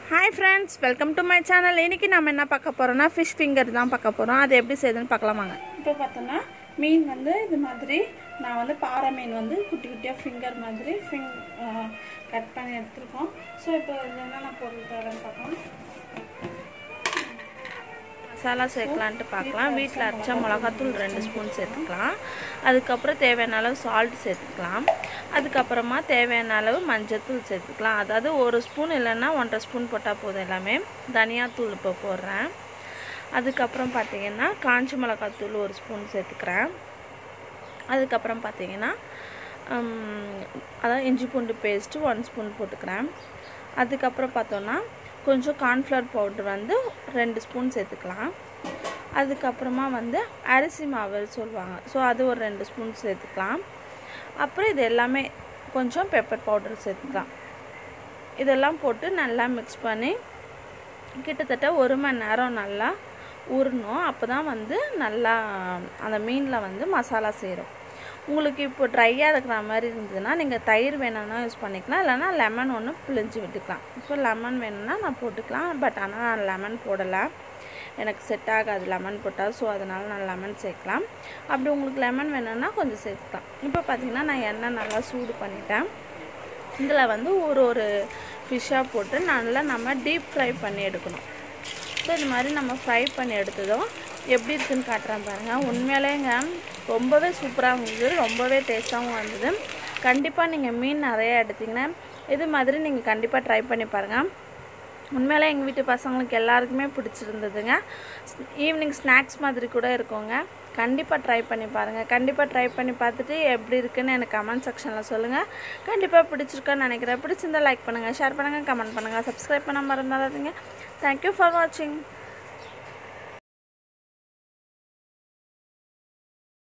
hi friends welcome to my channel இன்றைக்கி நம்ம என்ன பார்க்க போகிறோம்னா ஃபிஷ் ஃபிங்கர் தான் பார்க்க போகிறோம் அது எப்படி செய்யுதுன்னு பார்க்கலாமாங்க இப்போ பார்த்தோன்னா மீன் வந்து இது மாதிரி நான் வந்து பாறை மீன் வந்து குட்டி குட்டியாக ஃபிங்கர் மாதிரி ஃபிங் கட் பண்ணி எடுத்திருக்கோம் ஸோ இப்போ இதில் என்னென்ன பொருள் தரேன்னு பார்க்கலாம் மசாலா சேர்க்கலான்ட்டு பார்க்கலாம் வீட்டில் அரைச்சா மிளகாத்தூள் ரெண்டு ஸ்பூன் சேர்த்துக்கலாம் அதுக்கப்புறம் தேவையான அளவு சால்ட் சேர்த்துக்கலாம் அதுக்கப்புறமா தேவையான அளவு மஞ்சத்தூள் சேர்த்துக்கலாம் அதாவது ஒரு ஸ்பூன் இல்லைன்னா ஒன்றரை ஸ்பூன் போட்டால் போதும் எல்லாமே தனியாத்தூள் இப்போ போடுறேன் அதுக்கப்புறம் பார்த்தீங்கன்னா காஞ்சி மிளகாத்தூள் ஒரு ஸ்பூன் சேர்த்துக்கிறேன் அதுக்கப்புறம் பார்த்தீங்கன்னா ஹம், அதாவது இஞ்சி பூண்டு பேஸ்ட்டு ஒன் ஸ்பூன் போட்டுக்கிறேன் அதுக்கப்புறம் பார்த்தோன்னா கொஞ்சம் கார்ன்ஃப்ளவர் பவுடர் வந்து ரெண்டு ஸ்பூன் சேர்த்துக்கலாம் அதுக்கப்புறமா வந்து அரிசி மாவு சொல்லுவாங்க ஸோ அது ஒரு ரெண்டு ஸ்பூன் சேர்த்துக்கலாம் அப்புறம் இது எல்லாமே கொஞ்சம் பெப்பர் பவுடர் சேர்த்துக்கலாம் இதெல்லாம் போட்டு நல்லா மிக்ஸ் பண்ணி கிட்டத்தட்ட ஒரு மணி நேரம் நல்லா ஊறணும் அப்போ தான் வந்து நல்லா அந்த மீனில் வந்து மசாலா சேரும் உங்களுக்கு இப்போ ட்ரையாக இருக்கிற மாதிரி இருந்ததுன்னா நீங்கள் தயிர் வேணும்னா யூஸ் பண்ணிக்கலாம் இல்லைன்னா லெமன் ஒன்று பிழிஞ்சு விட்டுக்கலாம் இப்போ லெமன் வேணும்னா நான் போட்டுக்கலாம் பட் ஆனால் நான் லெமன் போடலை எனக்கு செட் ஆகாது லெமன் போட்டால் ஸோ அதனால் நான் லெமன் சேர்க்கலாம் அப்படி உங்களுக்கு லெமன் வேணும்னா கொஞ்சம் சேர்த்துக்கலாம் இப்போ பார்த்தீங்கன்னா நான் எண்ணெய் நல்லா சூடு பண்ணிட்டேன் இதில் வந்து ஒரு ஒரு ஃபிஷ்ஷாக போட்டு நல்லா நம்ம டீப் ஃப்ரை பண்ணி எடுக்கணும் ஸோ இது மாதிரி நம்ம ஃப்ரை பண்ணி எடுத்ததும் எப்படி இருக்குன்னு காட்டுறேன் பாருங்கள் உண்மையிலேங்க ரொம்பவே சூப்பராக இருந்தது ரொம்பவே டேஸ்ட்டாகவும் வந்தது கண்டிப்பாக நீங்கள் மீன் நிறைய எடுத்தீங்கன்னா இது மாதிரி நீங்கள் கண்டிப்பாக ட்ரை பண்ணி பாருங்கள் உண்மையிலே எங்கள் வீட்டு பசங்களுக்கு எல்லாருக்குமே பிடிச்சிருந்ததுங்க ஈவினிங் ஸ்நாக்ஸ் மாதிரி கூட இருக்குங்க கண்டிப்பாக ட்ரை பண்ணி பாருங்கள் கண்டிப்பாக ட்ரை பண்ணி பார்த்துட்டு எப்படி இருக்குன்னு எனக்கு கமெண்ட் செக்ஷனில் சொல்லுங்கள் கண்டிப்பாக பிடிச்சிருக்கான்னு நினைக்கிறேன் பிடிச்சிருந்தா லைக் பண்ணுங்கள் ஷேர் பண்ணுங்கள் கமெண்ட் பண்ணுங்கள் சப்ஸ்கிரைப் பண்ண மறந்துடாதீங்க தேங்க்யூ ஃபார் வாட்சிங்